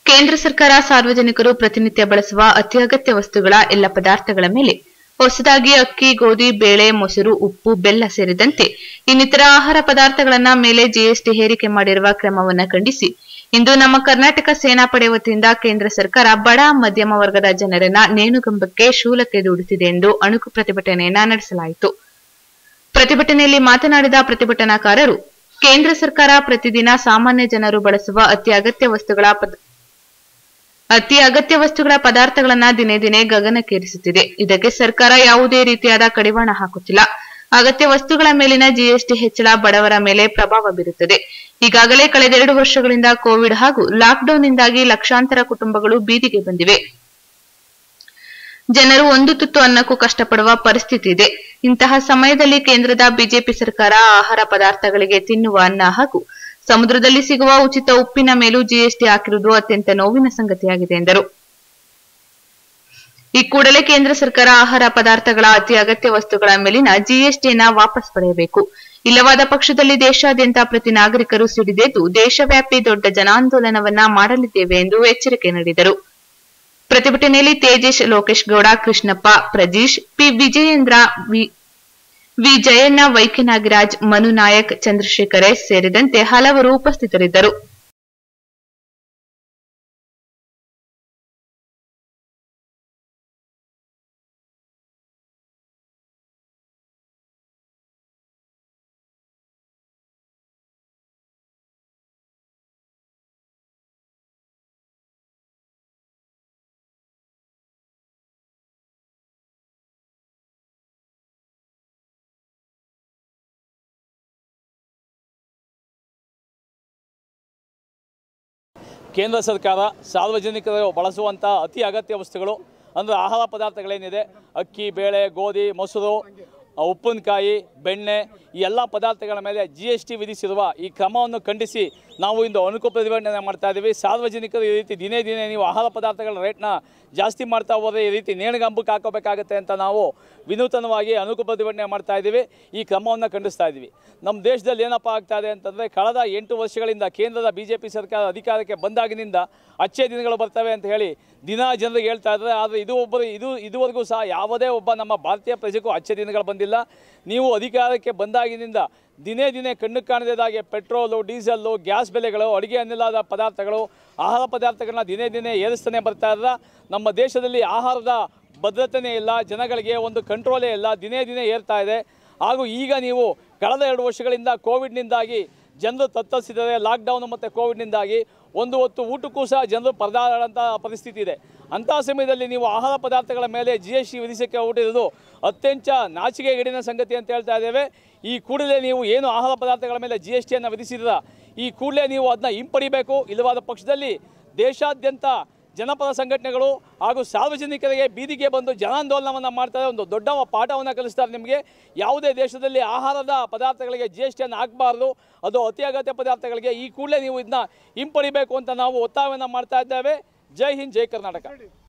ಕೇಂದ್ರ ಸರ್ಕಾರ ಸಾರ್ವಜನಿಕರು ಪ್ರತಿನಿತ್ಯ ಬಳಸುವ ಅತ್ಯಗತ್ಯ ವಸ್ತುಗಳ ಎಲ್ಲ ಪದಾರ್ಥಗಳ ಮೇಲೆ ಹೊಸದಾಗಿ ಅಕ್ಕಿ ಗೋಧಿ ಬೇಳೆ ಮೊಸರು ಉಪ್ಪು ಬೆಲ್ಲ ಸೇರಿದಂತೆ ಇನ್ನಿತರ ಆಹಾರ ಪದಾರ್ಥಗಳನ್ನ ಮೇಲೆ ಜಿಎಸ್ಟಿ ಹೇರಿಕೆ ಮಾಡಿರುವ ಕ್ರಮವನ್ನ ಖಂಡಿಸಿ ಇಂದು ನಮ್ಮ ಕರ್ನಾಟಕ ಸೇನಾಪಡೆ ವತಿಯಿಂದ ಕೇಂದ್ರ ಸರ್ಕಾರ ಬಡ ಮಧ್ಯಮ ವರ್ಗದ ಜನರನ್ನ ನೇಣುಗಂಬಕ್ಕೆ ಶೂಲಕ್ಕೆ ದೂಡುತ್ತಿದೆ ಎಂದು ಅಣುಕು ಪ್ರತಿಭಟನೆಯನ್ನ ನಡೆಸಲಾಯಿತು ಪ್ರತಿಭಟನೆಯಲ್ಲಿ ಮಾತನಾಡಿದ ಪ್ರತಿಭಟನಾಕಾರರು ಕೇಂದ್ರ ಸರ್ಕಾರ ಪ್ರತಿದಿನ ಸಾಮಾನ್ಯ ಜನರು ಬಳಸುವ ಅತಿ ಅಗತ್ಯ ವಸ್ತುಗಳ ಪದ- ಅತಿ ಅಗತ್ಯ ವಸ್ತುಗಳ ಪದಾರ್ಥಗಳನ್ನ ದಿನೇ ದಿನೇ ಗಗನಕ್ಕೇರಿಸುತ್ತಿದೆ ಇದಕ್ಕೆ ಸರ್ಕಾರ ಯಾವುದೇ ರೀತಿಯಾದ ಕಡಿವಾಣ ಹಾಕುತ್ತಿಲ್ಲ ಅಗತ್ಯ ವಸ್ತುಗಳ ಮೇಲಿನ ಜಿಎಸ್ಟಿ ಹೆಚ್ಚಳ ಬಡವರ ಮೇಲೆ ಪ್ರಭಾವ ಬೀರುತ್ತದೆ ಈಗಾಗಲೇ ಕಳೆದೆರಡು ವರ್ಷಗಳಿಂದ ಕೋವಿಡ್ ಹಾಗೂ ಲಾಕ್ಡೌನ್ನಿಂದಾಗಿ ಲಕ್ಷಾಂತರ ಕುಟುಂಬಗಳು ಬೀದಿಗೆ ಬಂದಿವೆ ಜನರು ಒಂದು ತುತ್ತು ಅನ್ನಕ್ಕೂ ಕಷ್ಟಪಡುವ ಪರಿಸ್ಥಿತಿ ಇದೆ ಇಂತಹ ಸಮಯದಲ್ಲಿ ಕೇಂದ್ರದ ಬಿಜೆಪಿ ಸರ್ಕಾರ ಆಹಾರ ಪದಾರ್ಥಗಳಿಗೆ ತಿನ್ನುವ ಅನ್ನ ಹಾಗೂ ಸಮುದ್ರದಲ್ಲಿ ಸಿಗುವ ಉಚಿತ ಉಪ್ಪಿನ ಮೇಲೂ ಜಿಎಸ್ಟಿ ಹಾಕಿರುವುದು ಅತ್ಯಂತ ನೋವಿನ ಸಂಗತಿಯಾಗಿದೆ ಎಂದರು ಈ ಕೂಡಲೇ ಕೇಂದ್ರ ಸರ್ಕಾರ ಆಹಾರ ಪದಾರ್ಥಗಳ ಅತಿ ಅಗತ್ಯ ವಸ್ತುಗಳ ಮೇಲಿನ ಜಿಎಸ್ಟಿಯನ್ನ ವಾಪಸ್ ಪಡೆಯಬೇಕು ಇಲ್ಲವಾದ ಪಕ್ಷದಲ್ಲಿ ದೇಶಾದ್ಯಂತ ಪ್ರತಿ ನಾಗರಿಕರು ಸಿಡಿದೆದ್ದು ದೇಶವ್ಯಾಪಿ ದೊಡ್ಡ ಜನಾಂದೋಲನವನ್ನ ಮಾಡಲಿದ್ದೇವೆ ಎಂದು ಎಚ್ಚರಿಕೆ ನೀಡಿದರು ಪ್ರತಿಭಟನೆಯಲ್ಲಿ Tejesh Lokesh Gowda Krishnappa Prajeesh P Vijayendra V V Jayanna Vaikyanagaraj Manu Nayak Chandrashekar S ಸೇರಿದಂತೆ ಹಲವರು ಉಪಸ್ಥಿತರಿದ್ದರು ಕೇಂದ್ರ ಸರ್ಕಾರ ಸಾರ್ವಜನಿಕರು ಬಳಸುವಂಥ ಅತಿ ಅಗತ್ಯ ವಸ್ತುಗಳು ಅಂದರೆ ಆಹಾರ ಪದಾರ್ಥಗಳೇನಿದೆ ಅಕ್ಕಿ ಬೇಳೆ ಗೋಧಿ ಮೊಸರು ಆ, ಉಪ್ಪಿನಕಾಯಿ ಬೆಣ್ಣೆ ಈ ಎಲ್ಲ ಪದಾರ್ಥಗಳ ಮೇಲೆ ಜಿ ಎಸ್ ಟಿ ವಿಧಿಸಿರುವ ಈ ಕ್ರಮವನ್ನು ಖಂಡಿಸಿ ನಾವು ಇಂದು ಅಣುಕು ಪ್ರತಿಭಟನೆ ಮಾಡ್ತಾ ಇದ್ದೀವಿ ಸಾರ್ವಜನಿಕರು ಈ ರೀತಿ ದಿನೇ ದಿನೇ ನೀವು ಆಹಾರ ಪದಾರ್ಥಗಳ ರೇಟ್ನ ಜಾಸ್ತಿ ಮಾಡ್ತಾ ಹೋದರೆ ಈ ರೀತಿ ನೇಣಿಗಂಬಕ್ಕೆ ಹಾಕೋಬೇಕಾಗತ್ತೆ ಅಂತ ನಾವು ವಿನೂತನವಾಗಿ ಅಣುಕು ಪ್ರತಿಭಟನೆ ಮಾಡ್ತಾ ಇದ್ದೀವಿ ಈ ಕ್ರಮವನ್ನು ಖಂಡಿಸ್ತಾ ಇದ್ದೀವಿ ನಮ್ಮ ದೇಶದಲ್ಲಿ ಏನಪ್ಪ ಆಗ್ತಾ ಇದೆ ಅಂತಂದರೆ ಕಳೆದ ಎಂಟು ವರ್ಷಗಳಿಂದ ಕೇಂದ್ರದ ಬಿ ಜೆ ಪಿ ಸರ್ಕಾರ ಅಧಿಕಾರಕ್ಕೆ ಬಂದಾಗಿನಿಂದ ಅಚ್ಚೇ ದಿನಗಳು ಬರ್ತವೆ ಅಂತ ಹೇಳಿ ದಿನ ಜನರಿಗೆ ಹೇಳ್ತಾ ಇದ್ದಾರೆ ಆದರೆ ಇದು ಒಬ್ಬರು ಇದು ಇದುವರೆಗೂ ಸಹ ಯಾವುದೇ ಒಬ್ಬ ನಮ್ಮ ಭಾರತೀಯ ಪ್ರಜೆಗೂ ಅಚ್ಚೇ ದಿನಗಳು ಬಂದಿಲ್ಲ ನೀವು ಅಧಿಕಾರಕ್ಕೆ ಬಂದಾಗಿನಿಂದ ದಿನೇ ದಿನೇ ಕಣ್ಣು ಕಾಣದಾಗೆ ಪೆಟ್ರೋಲು ಡೀಸೆಲ್ಲು ಗ್ಯಾಸ್ ಬೆಲೆಗಳು ಅಡುಗೆ ಅನಿಲದ ಪದಾರ್ಥಗಳು ಆಹಾರ ಪದಾರ್ಥಗಳನ್ನ ದಿನೇ ದಿನೇ ಏರಿಸ್ತಾನೆ ಬರ್ತಾ ಇದ್ರೆ ನಮ್ಮ ದೇಶದಲ್ಲಿ ಆಹಾರದ ಭದ್ರತೆಯೇ ಇಲ್ಲ ಜನಗಳಿಗೆ ಒಂದು ಕಂಟ್ರೋಲೇ ಇಲ್ಲ ದಿನೇ ದಿನೇ ಏರ್ತಾ ಇದೆ ಹಾಗೂ ಈಗ ನೀವು ಕಳೆದ ಎರಡು ವರ್ಷಗಳಿಂದ ಕೋವಿಡ್ನಿಂದಾಗಿ ಜನರು ತತ್ತರಿಸಿದ್ದಾರೆ ಲಾಕ್ಡೌನ್ ಮತ್ತು ಕೋವಿಡ್ನಿಂದಾಗಿ ಒಂದು ಹೊತ್ತು ಊಟಕ್ಕೂ ಸಹ ಜನರು ಪರದಾಡೋಂಥ ಪರಿಸ್ಥಿತಿ ಇದೆ ಅಂಥ ಸಮಯದಲ್ಲಿ ನೀವು ಆಹಾರ ಪದಾರ್ಥಗಳ ಮೇಲೆ ಜಿ ಎಸ್ ಟಿ ವಿಧಿಸಕ್ಕೆ ಹೊರಟಿರೋದು ಅತ್ಯಂತ ನಾಚಿಕೆಗೇಡಿನ ಸಂಗತಿ ಅಂತ ಹೇಳ್ತಾ ಇದ್ದೇವೆ ಈ ಕೂಡಲೇ ನೀವು ಏನು ಆಹಾರ ಪದಾರ್ಥಗಳ ಮೇಲೆ ಜಿ ಎಸ್ ಟಿಯನ್ನು ವಿಧಿಸಿದ್ರ ಈ ಕೂಡಲೇ ನೀವು ಅದನ್ನ ಹಿಂಪಡಿಬೇಕು ಇಲ್ಲವಾದ ಪಕ್ಷದಲ್ಲಿ ದೇಶಾದ್ಯಂತ ಜನಪರ ಸಂಘಟನೆಗಳು ಹಾಗೂ ಸಾರ್ವಜನಿಕರಿಗೆ ಬೀದಿಗೆ ಬಂದು ಜನಾಂದೋಲನವನ್ನು ಮಾಡ್ತಾರೆ ಒಂದು ದೊಡ್ಡ ಪಾಠವನ್ನು ಕಲಿಸ್ತಾರೆ ನಿಮಗೆ ಯಾವುದೇ ದೇಶದಲ್ಲಿ ಆಹಾರದ ಪದಾರ್ಥಗಳಿಗೆ ಜಿ ಎಸ್ ಟಿಯನ್ನು ಹಾಕಬಾರ್ದು ಅದು ಅತಿ ಅಗತ್ಯ ಪದಾರ್ಥಗಳಿಗೆ ಈ ಕೂಡಲೇ ನೀವು ಇದನ್ನ ಹಿಂಪಡಿಬೇಕು ಅಂತ ನಾವು ಒತ್ತಾಯವನ್ನು ಮಾಡ್ತಾ ಇದ್ದೇವೆ ಜೈ ಹಿಂದ್ ಜೈ ಕರ್ನಾಟಕ